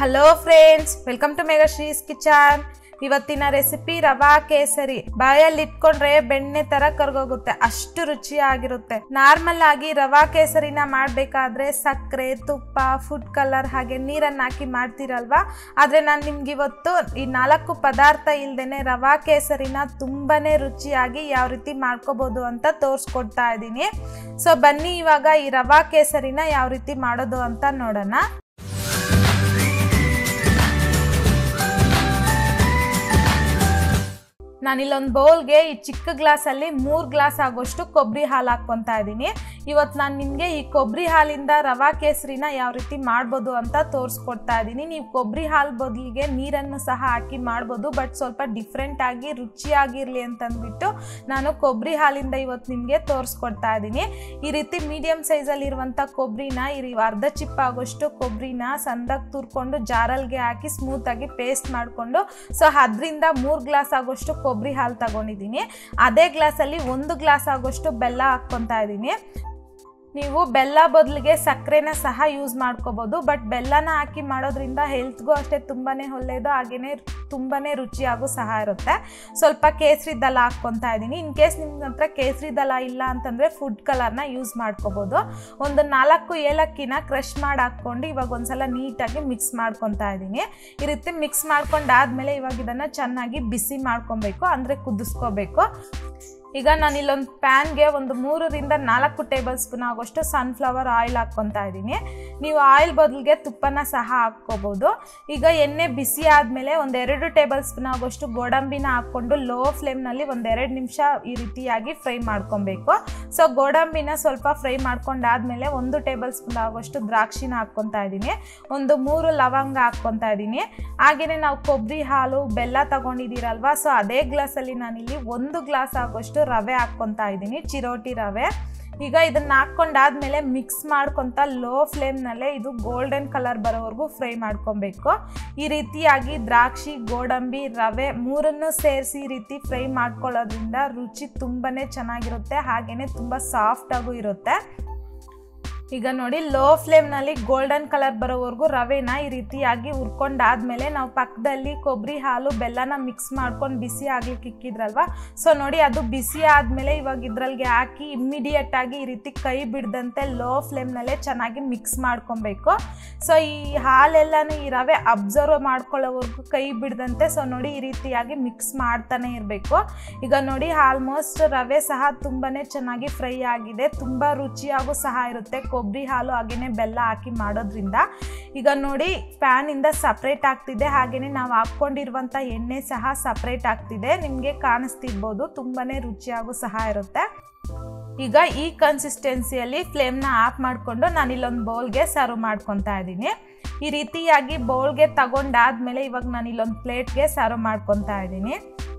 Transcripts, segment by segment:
hello friends welcome to Megashree's kitchen ಇವತ್ತಿನ recipe rava kesari ಬಾಯಲ್ಲಿ ಇಟ್ಕೊಂಡ್ರೆ ಬೆಣ್ಣೆ ತರ ಕರ್ಗೋಗುತ್ತೆ ಅಷ್ಟು ರುಚಿಯಾಗಿರುತ್ತೆ ನಾರ್ಮಲ್ ಆಗಿ ರವಾ ಕೇಸರಿನ ಮಾಡಬೇಕಾದ್ರೆ ಸಕ್ಕರೆ ತುಪ್ಪ ಫುಡ್ ಕಲರ್ ಹಾಗೆ ನೀರನ್ನ ಹಾಕಿ ಮಾಡ್ತೀರಲ್ವಾ ಆದ್ರೆ ನಾನು ನಿಮ್ಗೆ ಇವತ್ತು ಈ ನಾಲ್ಕು ಪದಾರ್ಥ ಇಲ್ದೇನೆ ರವಾ ಕೇಸರಿನ ತುಂಬಾನೇ ರುಚಿಯಾಗಿ ಯಾವ ರೀತಿ ಮಾಡ್ಕೋಬಹುದು ಅಂತ ತೋರಿಸ್ಕೊಡ್ತಾ ಇದ್ದೀನಿ ಸೊ ಬನ್ನಿ ಇವಾಗ ಈ ರವಾ ಕೇಸರಿನ ಯಾವ ರೀತಿ ಮಾಡೋದು ಅಂತ ನೋಡೋಣ ನಾನಿಲ್ಲೊಂದು ಬೌಲ್ಗೆ ಈ ಚಿಕ್ಕ ಗ್ಲಾಸಲ್ಲಿ ಮೂರು ಗ್ಲಾಸ್ ಆಗೋಷ್ಟು ಕೊಬ್ಬರಿ ಹಾಲು ಹಾಕ್ಕೊತಾ ಇದ್ದೀನಿ ಇವತ್ತು ನಾನು ನಿಮಗೆ ಈ ಕೊಬ್ಬರಿ ಹಾಲಿಂದ ರವಾ ಕೇಸರಿನ ಯಾವ ರೀತಿ ಮಾಡ್ಬೋದು ಅಂತ ತೋರಿಸ್ಕೊಡ್ತಾ ಇದ್ದೀನಿ ನೀವು ಕೊಬ್ಬರಿ ಹಾಲು ಬದಲಿಗೆ ನೀರನ್ನು ಸಹ ಹಾಕಿ ಮಾಡ್ಬೋದು ಬಟ್ ಸ್ವಲ್ಪ ಡಿಫ್ರೆಂಟ್ ಆಗಿ ರುಚಿಯಾಗಿರಲಿ ಅಂತಂದ್ಬಿಟ್ಟು ನಾನು ಕೊಬ್ಬರಿ ಹಾಲಿಂದ ಇವತ್ತು ನಿಮಗೆ ತೋರಿಸ್ಕೊಡ್ತಾ ಇದ್ದೀನಿ ಈ ರೀತಿ ಮೀಡಿಯಮ್ ಸೈಜಲ್ಲಿರುವಂಥ ಕೊಬ್ಬರಿನ ಈ ಅರ್ಧ ಚಿಪ್ಪ ಆಗೋಷ್ಟು ಕೊಬ್ಬರಿನ ಸಂದಾಗಿ ತುರ್ಕೊಂಡು ಜಾರಲ್ಗೆ ಹಾಕಿ ಸ್ಮೂತಾಗಿ ಪೇಸ್ಟ್ ಮಾಡಿಕೊಂಡು ಸೊ ಅದರಿಂದ ಮೂರು ಗ್ಲಾಸ್ ಆಗೋಷ್ಟು ಕೊಬ್ಬರಿ ಹಾಲು ತಗೊಂಡಿದ್ದೀನಿ ಅದೇ ಗ್ಲಾಸಲ್ಲಿ ಒಂದು ಗ್ಲಾಸ್ ಆಗೋಷ್ಟು ಬೆಲ್ಲ ಹಾಕ್ಕೊತಾ ಇದ್ದೀನಿ ನೀವು ಬೆಲ್ಲ ಬದಲಿಗೆ ಸಕ್ಕರೆನ ಸಹ ಯೂಸ್ ಮಾಡ್ಕೋಬೋದು ಬಟ್ ಬೆಲ್ಲನ ಹಾಕಿ ಮಾಡೋದ್ರಿಂದ ಹೆಲ್ತ್ಗೂ ಅಷ್ಟೇ ತುಂಬಾ ಒಳ್ಳೆಯದು ಹಾಗೆಯೇ ತುಂಬಾ ರುಚಿಯಾಗೂ ಸಹ ಇರುತ್ತೆ ಸ್ವಲ್ಪ ಕೇಸರಿ ದಳ ಹಾಕ್ಕೊತಾ ಇದ್ದೀನಿ ಇನ್ ಕೇಸ್ ನಿಮ್ಮ ಹತ್ರ ಕೇಸರಿ ದಳ ಇಲ್ಲ ಅಂತಂದರೆ ಫುಡ್ ಕಲರ್ನ ಯೂಸ್ ಮಾಡ್ಕೋಬೋದು ಒಂದು ನಾಲ್ಕು ಏಲಕ್ಕಿನ ಕ್ರಷ್ ಮಾಡಿ ಹಾಕ್ಕೊಂಡು ಇವಾಗ ಒಂದ್ಸಲ ನೀಟಾಗಿ ಮಿಕ್ಸ್ ಮಾಡ್ಕೊತಾ ಇದ್ದೀನಿ ಈ ರೀತಿ ಮಿಕ್ಸ್ ಮಾಡ್ಕೊಂಡಾದ್ಮೇಲೆ ಇವಾಗ ಇದನ್ನು ಚೆನ್ನಾಗಿ ಬಿಸಿ ಮಾಡ್ಕೊಬೇಕು ಅಂದರೆ ಕುದಿಸ್ಕೋಬೇಕು ಈಗ ನಾನು ಇಲ್ಲೊಂದು ಪ್ಯಾನ್ಗೆ ಒಂದು ಮೂರರಿಂದ ನಾಲ್ಕು ಟೇಬಲ್ ಸ್ಪೂನ್ ಆಗೋಷ್ಟು ಸನ್ಫ್ಲವರ್ ಆಯಿಲ್ ಹಾಕ್ಕೊತಾ ಇದ್ದೀನಿ ನೀವು ಆಯಿಲ್ ಬದಲಿಗೆ ತುಪ್ಪನ ಸಹ ಹಾಕ್ಕೋಬೋದು ಈಗ ಎಣ್ಣೆ ಬಿಸಿ ಆದಮೇಲೆ ಒಂದೆರಡು ಟೇಬಲ್ ಸ್ಪೂನ್ ಆಗೋಷ್ಟು ಗೋಡಂಬಿನ ಹಾಕ್ಕೊಂಡು ಲೋ ಫ್ಲೇಮ್ನಲ್ಲಿ ಒಂದೆರಡು ನಿಮಿಷ ಈ ರೀತಿಯಾಗಿ ಫ್ರೈ ಮಾಡ್ಕೊಬೇಕು ಸೊ ಗೋಡಂಬಿನ ಸ್ವಲ್ಪ ಫ್ರೈ ಮಾಡ್ಕೊಂಡಾದ್ಮೇಲೆ ಒಂದು ಟೇಬಲ್ ಸ್ಪೂನ್ ಆಗೋಷ್ಟು ದ್ರಾಕ್ಷಿನ ಹಾಕ್ಕೊತಾ ಇದ್ದೀನಿ ಒಂದು ಮೂರು ಲವಂಗ ಹಾಕ್ಕೊತಾ ಇದ್ದೀನಿ ಹಾಗೆಯೇ ನಾವು ಕೊಬ್ಬರಿ ಹಾಲು ಬೆಲ್ಲ ತಗೊಂಡಿದ್ದೀರಲ್ವಾ ಸೊ ಅದೇ ಗ್ಲಾಸಲ್ಲಿ ನಾನಿಲ್ಲಿ ಒಂದು ಗ್ಲಾಸ್ ಆಗೋಷ್ಟು ರವೆ ಹಾಕ್ಕೊತಾ ಇದ್ದೀನಿ ಚಿರೋಟಿ ರವೆ ಈಗ ಇದನ್ನ ಹಾಕ್ಕೊಂಡಾದ್ಮೇಲೆ ಮಿಕ್ಸ್ ಮಾಡ್ಕೊತ ಲೋ ಫ್ಲೇಮ್ನಲ್ಲೇ ಇದು ಗೋಲ್ಡನ್ ಕಲರ್ ಬರೋವರೆಗೂ ಫ್ರೈ ಮಾಡ್ಕೊಬೇಕು ಈ ರೀತಿಯಾಗಿ ದ್ರಾಕ್ಷಿ ಗೋಡಂಬಿ ರವೆ ಮೂರನ್ನು ಸೇರಿಸಿ ಈ ರೀತಿ ಫ್ರೈ ಮಾಡ್ಕೊಳ್ಳೋದ್ರಿಂದ ರುಚಿ ತುಂಬಾ ಚೆನ್ನಾಗಿರುತ್ತೆ ಹಾಗೆಯೇ ತುಂಬ ಸಾಫ್ಟಾಗೂ ಇರುತ್ತೆ ಈಗ ನೋಡಿ ಲೋ ಫ್ಲೇಮ್ನಲ್ಲಿ ಗೋಲ್ಡನ್ ಕಲರ್ ಬರೋವರೆಗೂ ರವೆನ ಈ ರೀತಿಯಾಗಿ ಹುರ್ಕೊಂಡಾದ್ಮೇಲೆ ನಾವು ಪಕ್ಕದಲ್ಲಿ ಕೊಬ್ಬರಿ ಹಾಲು ಬೆಲ್ಲನ ಮಿಕ್ಸ್ ಮಾಡ್ಕೊಂಡು ಬಿಸಿ ಆಗ್ಲಿಕ್ಕೆ ಇಕ್ಕಿದ್ರಲ್ವ ಸೊ ನೋಡಿ ಅದು ಬಿಸಿ ಆದಮೇಲೆ ಇವಾಗ ಇದ್ರಲ್ಗೆ ಹಾಕಿ ಇಮ್ಮಿಡಿಯೇಟ್ ಆಗಿ ಈ ರೀತಿ ಕೈ ಬಿಡದಂತೆ ಲೋ ಫ್ಲೇಮ್ನಲ್ಲೇ ಚೆನ್ನಾಗಿ ಮಿಕ್ಸ್ ಮಾಡ್ಕೊಬೇಕು ಸೊ ಈ ಹಾಲೆಲ್ಲನೂ ಈ ರವೆ ಅಬ್ಸರ್ವ್ ಮಾಡ್ಕೊಳ್ಳೋವರೆಗೂ ಕೈ ಬಿಡದಂತೆ ಸೊ ನೋಡಿ ಈ ರೀತಿಯಾಗಿ ಮಿಕ್ಸ್ ಮಾಡ್ತಾನೆ ಇರಬೇಕು ಈಗ ನೋಡಿ ಆಲ್ಮೋಸ್ಟ್ ರವೆ ಸಹ ತುಂಬಾ ಚೆನ್ನಾಗಿ ಫ್ರೈ ಆಗಿದೆ ತುಂಬ ರುಚಿಯಾಗೂ ಸಹ ಇರುತ್ತೆ ಕೊಬ್ಬರಿ ಹಾಲು ಹಾಗೆಯೇ ಬೆಲ್ಲ ಹಾಕಿ ಮಾಡೋದ್ರಿಂದ ಈಗ ನೋಡಿ ಪ್ಯಾನಿಂದ ಸಪ್ರೇಟ್ ಆಗ್ತಿದೆ ಹಾಗೆಯೇ ನಾವು ಹಾಕ್ಕೊಂಡಿರುವಂಥ ಎಣ್ಣೆ ಸಹ ಸಪ್ರೇಟ್ ಆಗ್ತಿದೆ ನಿಮಗೆ ಕಾಣಿಸ್ತಿರ್ಬೋದು ತುಂಬಾ ರುಚಿಯಾಗೂ ಸಹ ಇರುತ್ತೆ ಈಗ ಈ ಕನ್ಸಿಸ್ಟೆನ್ಸಿಯಲ್ಲಿ ಫ್ಲೇಮ್ನ ಆಫ್ ಮಾಡಿಕೊಂಡು ನಾನು ಇಲ್ಲೊಂದು ಬೌಲ್ಗೆ ಸರ್ವ್ ಮಾಡ್ಕೊತಾ ಇದ್ದೀನಿ ಈ ರೀತಿಯಾಗಿ ಬೌಲ್ಗೆ ತಗೊಂಡಾದ್ಮೇಲೆ ಇವಾಗ ನಾನು ಇಲ್ಲೊಂದು ಪ್ಲೇಟ್ಗೆ ಸರ್ವ್ ಮಾಡ್ಕೊತಾ ಇದ್ದೀನಿ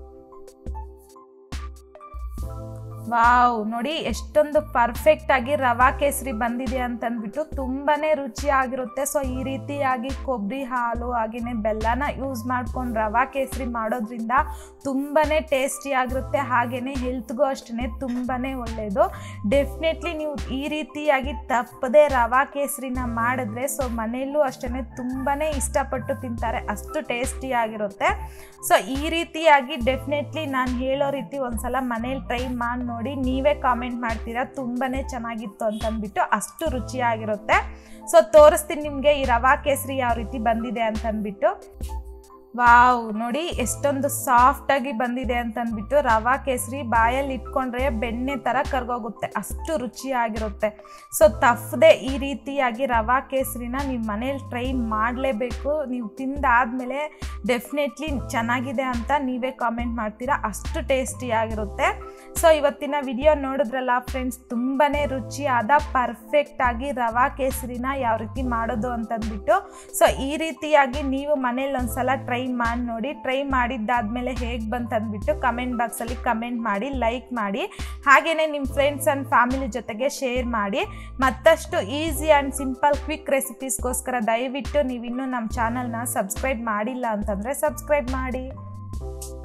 ವಾವ್ ನೋಡಿ ಎಷ್ಟೊಂದು ಪರ್ಫೆಕ್ಟ್ ಆಗಿ ರವಾ ಕೇಸರಿ ಬಂದಿದೆ ಅಂತಂದ್ಬಿಟ್ಟು ತುಂಬಾ ರುಚಿಯಾಗಿರುತ್ತೆ ಸೊ ಈ ರೀತಿಯಾಗಿ ಕೊಬ್ಬರಿ ಹಾಲು ಹಾಗೆಯೇ ಬೆಲ್ಲನ ಯೂಸ್ ಮಾಡ್ಕೊಂಡು ರವಾ ಕೇಸರಿ ಮಾಡೋದ್ರಿಂದ ತುಂಬಾ ಟೇಸ್ಟಿಯಾಗಿರುತ್ತೆ ಹಾಗೆಯೇ ಹೆಲ್ತ್ಗೂ ಅಷ್ಟೇ ತುಂಬಾ ಒಳ್ಳೆಯದು ಡೆಫಿನೆಟ್ಲಿ ನೀವು ಈ ರೀತಿಯಾಗಿ ತಪ್ಪದೆ ರವಾ ಕೇಸರಿನ ಮಾಡಿದ್ರೆ ಸೊ ಮನೆಯಲ್ಲೂ ಅಷ್ಟೇ ತುಂಬಾ ಇಷ್ಟಪಟ್ಟು ತಿಂತಾರೆ ಅಷ್ಟು ಟೇಸ್ಟಿಯಾಗಿರುತ್ತೆ ಸೊ ಈ ರೀತಿಯಾಗಿ ಡೆಫಿನೆಟ್ಲಿ ನಾನು ಹೇಳೋ ರೀತಿ ಒಂದ್ಸಲ ಮನೇಲಿ ಟ್ರೈ ಮಾಡಿ ನೋಡಿ ನೀವೇ ಕಾಮೆಂಟ್ ಮಾಡ್ತೀರಾ ತುಂಬಾ ಚೆನ್ನಾಗಿತ್ತು ಅಂತಂದ್ಬಿಟ್ಟು ಅಷ್ಟು ರುಚಿಯಾಗಿರುತ್ತೆ ಸೊ ತೋರಿಸ್ತೀನಿ ನಿಮಗೆ ಈ ರವಾ ಕೇಸರಿ ಯಾವ ರೀತಿ ಬಂದಿದೆ ಅಂತಂದ್ಬಿಟ್ಟು ವಾವ್ ನೋಡಿ ಎಷ್ಟೊಂದು ಸಾಫ್ಟಾಗಿ ಬಂದಿದೆ ಅಂತಂದ್ಬಿಟ್ಟು ರವಾ ಕೇಸರಿ ಬಾಯಲ್ಲಿ ಇಟ್ಕೊಂಡ್ರೆ ಬೆಣ್ಣೆ ಥರ ಕರ್ಗೋಗುತ್ತೆ ಅಷ್ಟು ರುಚಿಯಾಗಿರುತ್ತೆ ಸೊ ತಪ್ಪದೆ ಈ ರೀತಿಯಾಗಿ ರವಾ ಕೇಸರಿನ ನೀವು ಮನೇಲಿ ಟ್ರೈ ಮಾಡಲೇಬೇಕು ನೀವು ತಿಂದಾದಮೇಲೆ ಡೆಫಿನೆಟ್ಲಿ ಚೆನ್ನಾಗಿದೆ ಅಂತ ನೀವೇ ಕಾಮೆಂಟ್ ಮಾಡ್ತೀರಾ ಅಷ್ಟು ಟೇಸ್ಟಿಯಾಗಿರುತ್ತೆ ಸೊ ಇವತ್ತಿನ ವಿಡಿಯೋ ನೋಡಿದ್ರಲ್ಲ ಫ್ರೆಂಡ್ಸ್ ತುಂಬಾ ರುಚಿಯಾದ ಪರ್ಫೆಕ್ಟಾಗಿ ರವಾ ಕೇಸರಿನ ಯಾವ ರೀತಿ ಮಾಡೋದು ಅಂತಂದ್ಬಿಟ್ಟು ಸೊ ಈ ರೀತಿಯಾಗಿ ನೀವು ಮನೇಲಿ ಒಂದ್ಸಲ ಟ್ರೈ ಮಾಡಿ ನೋಡಿ ಟ್ರೈ ಮಾಡಿದ್ದಾದಮೇಲೆ ಹೇಗೆ ಬಂತು ಅಂದ್ಬಿಟ್ಟು ಕಮೆಂಟ್ ಬಾಕ್ಸಲ್ಲಿ ಕಮೆಂಟ್ ಮಾಡಿ ಲೈಕ್ ಮಾಡಿ ಹಾಗೆಯೇ ನಿಮ್ಮ ಫ್ರೆಂಡ್ಸ್ ಆ್ಯಂಡ್ ಫ್ಯಾಮಿಲಿ ಜೊತೆಗೆ ಶೇರ್ ಮಾಡಿ ಮತ್ತಷ್ಟು ಈಸಿ ಆ್ಯಂಡ್ ಸಿಂಪಲ್ ಕ್ವಿಕ್ ರೆಸಿಪೀಸ್ಗೋಸ್ಕರ ದಯವಿಟ್ಟು ನೀವಿನ್ನೂ ನಮ್ಮ ಚಾನಲ್ನ ಸಬ್ಸ್ಕ್ರೈಬ್ ಮಾಡಿಲ್ಲ ಅಂತಂದರೆ ಸಬ್ಸ್ಕ್ರೈಬ್ ಮಾಡಿ